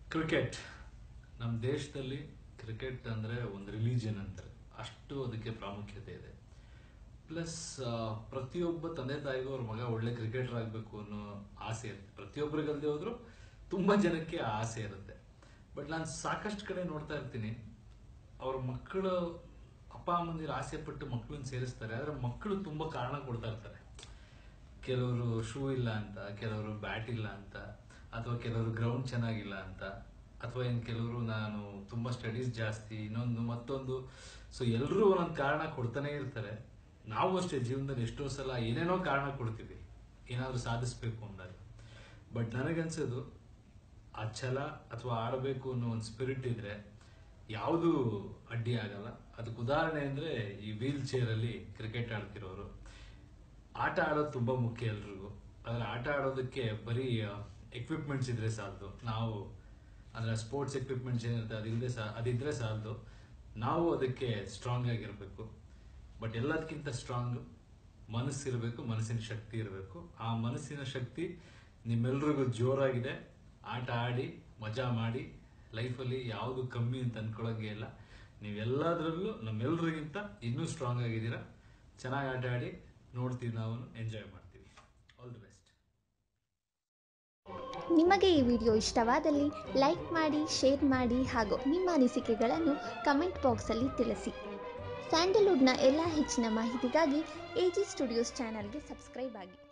cricket ನಮ್ಮ ದೇಶದಲ್ಲಿ cricket ಅಂದರೆ ಒಂದು ರಿಲಿಜನ್ ಅಂತಾರೆ ಅಷ್ಟು ಅದಕ್ಕೆ ಪ್ರಾಮುಖ್ಯತೆ ಇದೆ ಪ್ಲಸ್ ಪ್ರತಿಯೊಬ್ಬ ತಂದೆ ತಾಯಿಗೂ ಅವ್ರ ಮಗ ಒಳ್ಳೆ ಕ್ರಿಕೆಟರ್ ಆಗಬೇಕು ಅನ್ನೋ ಆಸೆ ಇರುತ್ತೆ ಪ್ರತಿಯೊಬ್ಬರಿಗಲ್ದೇ ಹೋದ್ರು ತುಂಬ ಜನಕ್ಕೆ ಆ ಆಸೆ ಇರುತ್ತೆ ಬಟ್ ನಾನು ಸಾಕಷ್ಟು ಕಡೆ ನೋಡ್ತಾ ಇರ್ತೀನಿ ಅವ್ರ ಮಕ್ಕಳು ಅಪ್ಪ ಅಮ್ಮಂದಿರು ಆಸೆ ಪಟ್ಟು ಮಕ್ಕಳನ್ನ ಸೇರಿಸ್ತಾರೆ ಆದರೆ ಮಕ್ಕಳು ತುಂಬ ಕಾರಣ ಕೊಡ್ತಾ ಇರ್ತಾರೆ ಕೆಲವರು ಶೂ ಇಲ್ಲ ಅಂತ ಕೆಲವರು ಬ್ಯಾಟ್ ಇಲ್ಲ ಅಂತ ಅಥವಾ ಕೆಲವರು ಗ್ರೌಂಡ್ ಚೆನ್ನಾಗಿಲ್ಲ ಅಂತ ಅಥವಾ ಇನ್ನು ಕೆಲವರು ನಾನು ತುಂಬ ಸ್ಟಡೀಸ್ ಜಾಸ್ತಿ ಇನ್ನೊಂದು ಮತ್ತೊಂದು ಸೊ ಎಲ್ಲರೂ ಒಂದೊಂದು ಕಾರಣ ಕೊಡ್ತಾನೆ ಇರ್ತಾರೆ ನಾವು ಅಷ್ಟೇ ಜೀವನದಲ್ಲಿ ಎಷ್ಟೋ ಸಲ ಏನೇನೋ ಕಾರಣ ಕೊಡ್ತೀವಿ ಏನಾದರೂ ಸಾಧಿಸ್ಬೇಕು ಅಂದಾಗ ಬಟ್ ನನಗನ್ಸೋದು ಆ ಛಲ ಅಥವಾ ಆಡಬೇಕು ಅನ್ನೋ ಒಂದು ಸ್ಪಿರಿಟ್ ಇದ್ರೆ ಯಾವುದು ಅಡ್ಡಿ ಆಗಲ್ಲ ಅದಕ್ಕೆ ಉದಾಹರಣೆ ಅಂದರೆ ಈ ವೀಲ್ ಚೇರಲ್ಲಿ ಕ್ರಿಕೆಟ್ ಆಡ್ತಿರೋರು ಆಟ ಆಡೋದು ತುಂಬ ಮುಖ್ಯ ಎಲ್ರಿಗೂ ಆದರೆ ಆಟ ಆಡೋದಕ್ಕೆ ಬರೀ ಎಕ್ವಿಪ್ಮೆಂಟ್ಸ್ ಇದ್ರೆ ಸಾಲದು ನಾವು ಅಂದರೆ ಸ್ಪೋರ್ಟ್ಸ್ ಎಕ್ವಿಪ್ಮೆಂಟ್ಸ್ ಏನಿರುತ್ತೆ ಅದಿಲ್ಲದೆ ಸಾ ಅದಿದ್ರೆ ಸಾಲದು ನಾವು ಅದಕ್ಕೆ ಸ್ಟ್ರಾಂಗ್ ಆಗಿರಬೇಕು ಬಟ್ ಎಲ್ಲದಕ್ಕಿಂತ ಸ್ಟ್ರಾಂಗ್ ಮನಸ್ಸಿರಬೇಕು ಮನಸ್ಸಿನ ಶಕ್ತಿ ಇರಬೇಕು ಆ ಮನಸ್ಸಿನ ಶಕ್ತಿ ನಿಮ್ಮೆಲ್ರಿಗೂ ಜೋರಾಗಿದೆ ಆಟ ಆಡಿ ಮಜಾ ಮಾಡಿ ಲೈಫಲ್ಲಿ ಯಾವುದು ಕಮ್ಮಿ ಅಂತ ಅನ್ಕೊಳ್ಳೋಂಗೆ ಇಲ್ಲ ನೀವೆಲ್ಲದರಲ್ಲೂ ನಮ್ಮೆಲ್ರಿಗಿಂತ ಇನ್ನೂ ಸ್ಟ್ರಾಂಗ್ ಆಗಿದ್ದೀರಾ ಚೆನ್ನಾಗಿ ಆಟ ಆಡಿ ನೋಡ್ತೀವಿ ನಾವು ಎಂಜಾಯ್ ಮಾಡ್ತೀವಿ ಆಲ್ ದಿ ಬೆಸ್ಟ್ ನಿಮಗೆ ಈ ವಿಡಿಯೋ ಇಷ್ಟವಾದಲ್ಲಿ ಲೈಕ್ ಮಾಡಿ ಶೇರ್ ಮಾಡಿ ಹಾಗೂ ನಿಮ್ಮ ಅನಿಸಿಕೆಗಳನ್ನು ಕಮೆಂಟ್ ಬಾಕ್ಸಲ್ಲಿ ತಿಳಿಸಿ ಸ್ಯಾಂಡಲ್ವುಡ್ನ ಎಲ್ಲ ಹೆಚ್ಚಿನ ಮಾಹಿತಿಗಾಗಿ ಎ ಜಿ ಸ್ಟುಡಿಯೋಸ್ ಚಾನಲ್ಗೆ ಸಬ್ಸ್ಕ್ರೈಬ್ ಆಗಿ